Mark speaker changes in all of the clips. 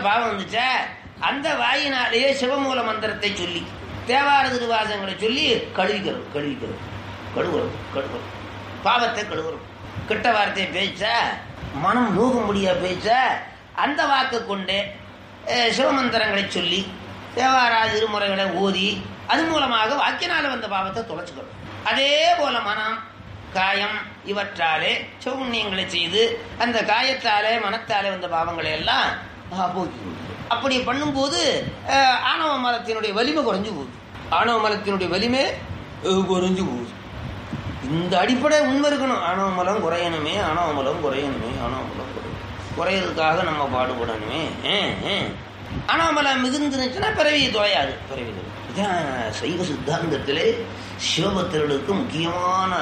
Speaker 1: பாவம் வந்துச்சா அந்த வாயினாலேயே சிவமூல மந்திரத்தை சொல்லி தேவார திருவாசங்களை சொல்லி கழுவிக்கிறோம் கழுவிக்கிறோம் கழுவுறோம் கழுவுறோம் பாவத்தை கழுவுறோம் கெட்ட வார்த்தையை பேச்சா மனம் நோக முடியா பேச்சா அந்த வாக்கு கொண்டு அஹ், சிவமந்திரங்களை சொல்லி தேவாரா திருமுறைகளை ஓதி அது மூலமாக வாக்கினால வந்த பாவத்தை தொலைச்சுக்கணும் அதே போல மனம் காயம் இவற்றாலே சிவபுண்ணியங்களை செய்து அந்த காயத்தாலே மனத்தாலே வந்த பாவங்களை எல்லாம் ஆ, போக்கி விடுது. அப்படி பண்ணும்போது அஹ், ஆணவ மலத்தினுடைய வலிமை குறைஞ்சு போகுது ஆணவ மலத்தினுடைய வலிமை அஹ், குறைஞ்சு போகுது இந்த அடிப்படை உண்மை இருக்கணும் ஆணவ மலம் குறையணுமே ஆணவ மலம் குறையணுமே ஆணவ மலம் குறையணும் குறையறதுக்காக நம்ம பாடுபடணுமே அஹ், அஹ். ஆணவ மலம் மிகுந்துருச்சுன்னா பிறவி தொலையாது பிறவி தொலையாது. இதான் சைவ சித்தாந்தத்திலே சிவபக்தர்களுக்கு முக்கியமான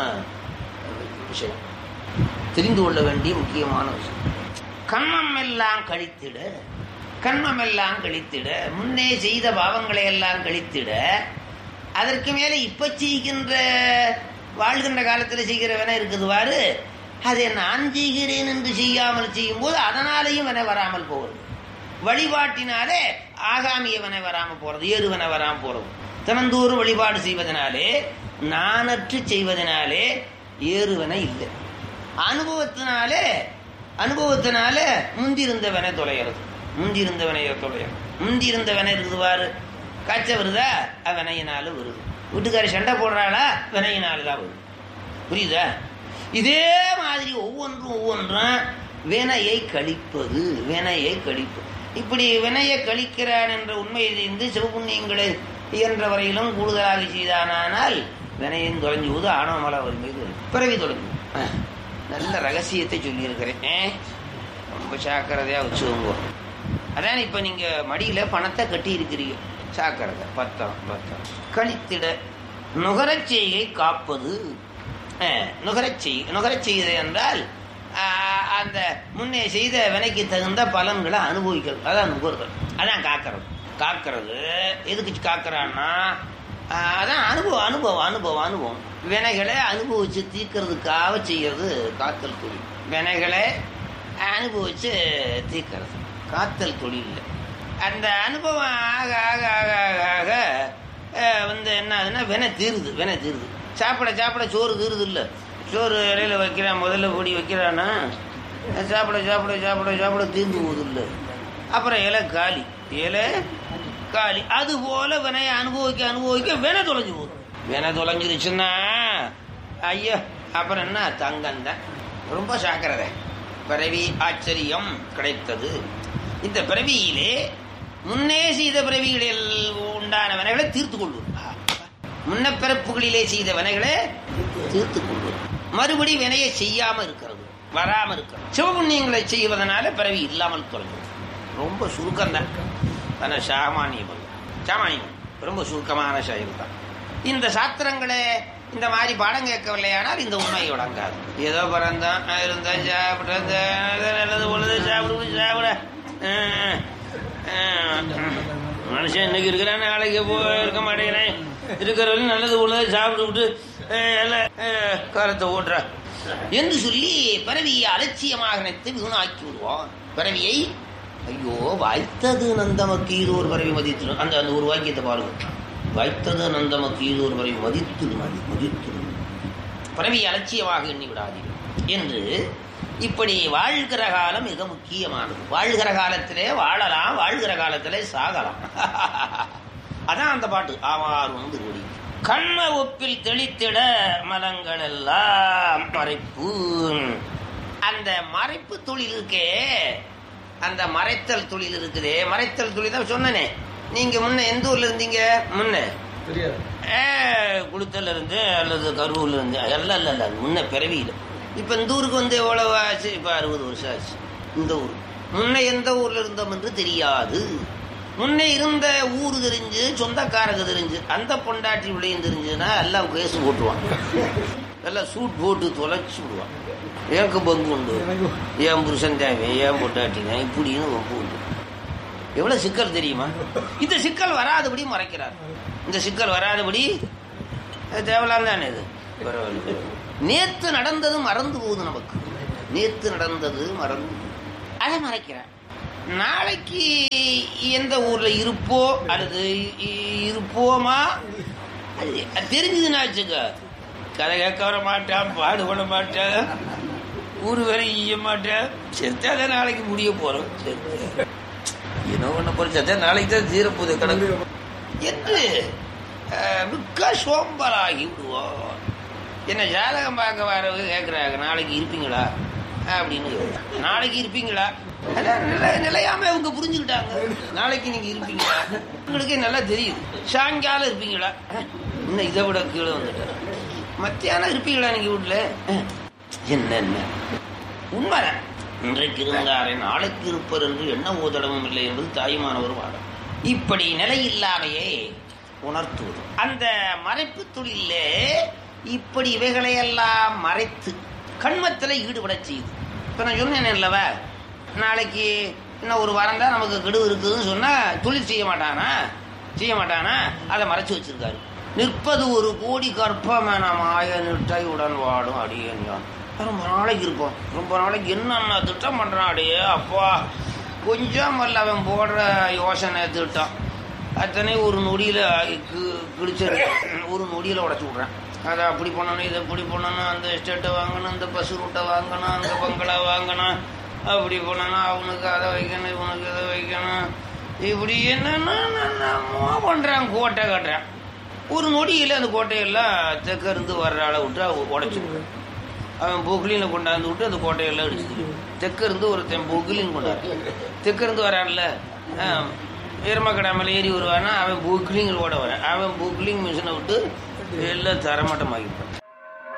Speaker 1: விஷயம் தெரிந்து கொள்ள வேண்டிய முக்கியமான விஷயம் கண்மம் எல்லாம் கழித்திட கண்மம் எல்லாம் கழித்திட முன்னே செய்த பாவங்களை எல்லாம் கழித்திட அதற்கு மேலே இப்ப செய்கின்ற வாழ்கின்ற காலத்தில் செய்கிற வினை இருக்குதுவாரு அதை நான் செய்கிறேன் என்று செய்யாமல் செய்யும்போது அதனாலேயும் வினை வராமல் போகிறது வழிபாட்டினாலே ஆகாமிய வினை வராமல் போறது ஏறுவனை வராமல் போறது தினந்தோறும் வழிபாடு செய்வதனாலே நானற்று செய்வதனாலே ஏறுவனை இல்லை அனுபவத்தினாலே அனுபவத்தினாலே முந்திருந்தவனை தொலைகிறது முந்திருந்தவனை தொலைகிறது முந்திருந்தவனை இருக்குது பாரு காய்ச்சல் வருதா அது வினையினால வருது வீட்டுக்காரி சண்டை போடுறாளா வினையினால தான் வருது புரியுதா இதே மாதிரி ஒவ்வொன்றும் ஒவ்வொன்றும் வினையை கழிப்பது வினையை கழிப்பது இப்படி வினையை கழிக்கிறான் என்ற உண்மையை தெரிந்து சிவபுண்ணியங்களை இயன்ற வரையிலும் கூடுதலாக செய்தானால் வினையும் தொலைஞ்சு போது ஆணவமல வலிமை பிறவி தொலைஞ்சு அஹ், நல்ல ரகசியத்தை சொல்லியிருக்கிறேன் அஹ், ரொம்ப ஜாக்கிரதையா வச்சுக்கோங்க அதான் இப்ப நீங்க மடியில பணத்தை கட்டி இருக்கிறீங்க சாக்கிரதை பத்தம் பத்தம் கழித்திட நுகரச் செய்கை காப்பது அஹ், நுகரச் செய் நுகரச் செய்து என்றால் ஆஹ், அந்த முன்னே செய்த வினைக்கு தகுந்த பலன்களை அனுபவிக்கிறது அதான் நுகர்தல் அதான் காக்கிறது காக்கிறது எதுக்கு காக்கிறான்னா ஆஹ், அதான் அனுபவம் அனுபவம் அனுபவம் அனுபவம் வினைகளை அனுபவிச்சு தீர்க்கறதுக்காக செய்யறது காத்தல் தொழில் வினைகளை அனுபவிச்சு தீர்க்கறது காத்தல் தொழில் அந்த அனுபவம் ஆக ஆக ஆக ஆக ஆக அஹ், வந்து என்ன ஆகுதுன்னா வினை தீருது வினை தீருது சாப்பிட சாப்பிட சோறு தீருது இல்லை சோறு இலையில வைக்கிறான் முதல்ல பொடி வைக்கிறான்னா சாப்பிட சாப்பிட சாப்பிட சாப்பிட தீர்ந்து போகுது இல்லை அப்புறம் இலை காலி இலை காலி அது போல வினையை அனுபவிக்க அனுபவிக்க வினை தொலைஞ்சு போகுது வினை தொலைஞ்சிருச்சுன்னா ஐயோ அப்புறம் என்ன தங்கம் தான் ரொம்ப சாக்கிறத பிறவி ஆச்சரியம் கிடைத்தது இந்த பிறவியிலே முன்னே செய்த பிறவிகளில் உண்டான வினைகளை தீர்த்து கொள்வது முன்ன பிறப்புகளிலே செய்த வினைகளை தீர்த்து கொள்வது மறுபடி வினையை செய்யாம இருக்கிறது வராம இருக்கிறது சிவபுண்ணியங்களை செய்வதனால பிறவி இல்லாமல் தொலைகிறது ரொம்ப சுருக்கம் தான் ஆனால் சாமானியம் அல்ல. சாமானியம் ரொம்ப சுருக்கமான செயல் தான் இந்த சாத்திரங்களை இந்த மாதிரி பாடம் கேட்கவில்லையானால் இந்த உண்மை விளங்காது ஏதோ பிறந்தான் இருந்தா சாப்பிட்றது நல்லது பொழுது சாப்பிடுவது சாப்பிட அஹ், அஹ், மனுஷன் இன்னைக்கு இருக்கிறான் நாளைக்கு போ இருக்க மாட்டேங்கிறேன் இருக்கிறவரையும் நல்லது பொழுது சாப்பிட்டு அஹ், எல்லாம் அஹ், காலத்தை ஓட்டுற என்று சொல்லி பிறவியை அலட்சியமாக நினைத்து வீணாக்கி விடுவான் பிறவியை ஐயோ வாய்த்தது நந்தமக்கு இது ஒரு பறவை மதித்து அந்த அந்த ஒரு வாக்கியத்தை பாருங்க வாய்த்தது நந்தமக்கு இது ஒரு பறவை மதித்து மதித்து பிறவி அலட்சியமாக எண்ணி விடாதீர்கள் என்று இப்படி வாழ்கிற காலம் மிக முக்கியமானது வாழ்கிற காலத்திலே வாழலாம் வாழ்கிற காலத்திலே சாகலாம் அதான் அந்த பாட்டு ஆவார் வந்து கூடி கண்ம ஒப்பில் தெளித்திட மலங்கள் எல்லாம் மறைப்பு அந்த மறைப்பு தொழில் இருக்கே அந்த மறைத்தல் தொழில் இருக்குதே மறைத்தல் தொழில் தான் சொன்னனே நீங்க முன்ன எந்த ஊர்ல இருந்தீங்க முன்ன
Speaker 2: தெரியாது
Speaker 1: ஏ, குளுத்தல்ல இருந்து அல்லது கரூர்ல இருந்து எல்லாம் இல்ல இல்ல முன்ன பிறவியில இப்ப இந்த ஊருக்கு வந்து எவ்வளவு ஆச்சு இப்ப அறுபது வருஷம் ஆச்சு இந்த ஊர் முன்ன எந்த ஊர்ல இருந்தோம் என்று தெரியாது முன்ன இருந்த ஊர் தெரிஞ்சு சொந்தக்காரங்க தெரிஞ்சு அந்த பொண்டாட்டி விளையும் தெரிஞ்சுன்னா எல்லாம் கேஸ் போட்டுருவாங்க எல்லாம் சூட் போட்டு தொலைச்சு விடுவான் எனக்கு பங்கு உண்டு என் புருஷன் தேவை ஏன் பொண்டாட்டிங்க இப்படின்னு பங்கு உண்டு எவ்வளவு சிக்கல் தெரியுமா இந்த சிக்கல் வராதபடி மறைக்கிறார் இந்த சிக்கல் வராதபடி அது தேவலாம் தானே இது பரவாயில்ல நேத்து நடந்தது மறந்து போகுது நமக்கு நேத்து நடந்தது மறந்து போகுது. அதை மறைக்கிறார் நாளைக்கு எந்த ஊர்ல இருப்போ அல்லது இ- இருப்போமா அது அது தெரிஞ்சதுன்னா வச்சுக்க கதை கேட்க வர மாட்டான் பாடு பண்ண மாட்டான் ஊர் வேலை செய்ய மாட்டேன் செத்தாதான் நாளைக்கு முடிய போறோம் செத்து என்ன பண்ண போற செத்தா நாளைக்கு தான் தீரப்போகுது கணக்கு என்று அஹ், மிக்க சோம்பலாகி விடுவோம் என்ன ஜாதகம் பார்க்க வரவங்க கேட்குறாங்க நாளைக்கு இருப்பீங்களா அப்படின்னு நாளைக்கு இருப்பீங்களா அதான் நிலை நிலையாம அவங்க புரிஞ்சுக்கிட்டாங்க நாளைக்கு நீங்க இருப்பீங்களா உங்களுக்கே நல்லா தெரியுது சாயங்காலம் இருப்பீங்களா அஹ், இன்னும் இதை விட கீழே வந்துட்டேன் மத்தியானம் இருப்பீங்களா நீங்க வீட்டுல அஹ், என்ன என்ன உண்மைதான் இன்றைக்கு இருந்தாரே நாளைக்கு இருப்பர் என்று என்ன ஓதடமும் இல்லை என்பது தாயுமானவர் வாதம் இப்படி நிலையில்லாமையே உணர்த்துவது அந்த மறைப்பு தொழிலே இப்படி இவைகளையெல்லாம் மறைத்து கண்மத்தில் ஈடுபட செய்யுது இப்போ நான் சொன்னேன் இல்லவா நாளைக்கு இன்னும் ஒரு வாரம் தான் நமக்கு கெடு இருக்குதுன்னு சொன்னால் தொழில் செய்ய மாட்டானா செய்ய மாட்டானா அதை மறைச்சு வச்சிருக்காரு நிற்பது ஒரு கோடி கற்பமென மாய நிட்டை உடன் வாடும் அடியன் யான் ரொம்ப நாளைக்கு இருப்போம் ரொம்ப நாளைக்கு என்னென்ன திட்டம் பண்ணுறான் அடியே அப்பா கொஞ்சம் அல்ல அவன் போடுற யோசனை திட்டம் அத்தனை ஒரு நொடியில் கிழிச்சிரு ஒரு நொடியில் உடச்சி விட்றேன் அதை அப்படி பண்ணணும் இதை இப்படி பண்ணணும் அந்த எஸ்டேட்டை வாங்கணும் இந்த பஸ் ரூட்டை வாங்கணும் அந்த பங்களா வாங்கணும் அப்படி பண்ணணும் அவனுக்கு அதை வைக்கணும் இவனுக்கு இதை வைக்கணும் இப்படி என்னென்ன என்னென்னமோ பண்ணுறான் கோட்டை கட்டுறான் ஒரு நொடியில் அந்த கோட்டையெல்லாம் தெற்க இருந்து வர்ற அளவு விட்டு உடச்சி அவன் பொக்லினில் கொண்டாந்து விட்டு அந்த கோட்டையெல்லாம் அடிச்சு தெற்க இருந்து ஒருத்தன் பொக்லின் கொண்டாரு தெற்க இருந்து வரான்ல எருமக்கடை மேலே ஏறி வருவானா அவன் பொக்லிங்கில் ஓட வரான் அவன் பொக்லிங் மிஷினை விட்டு எல்லாம் தரமட்டமாகிப்பான்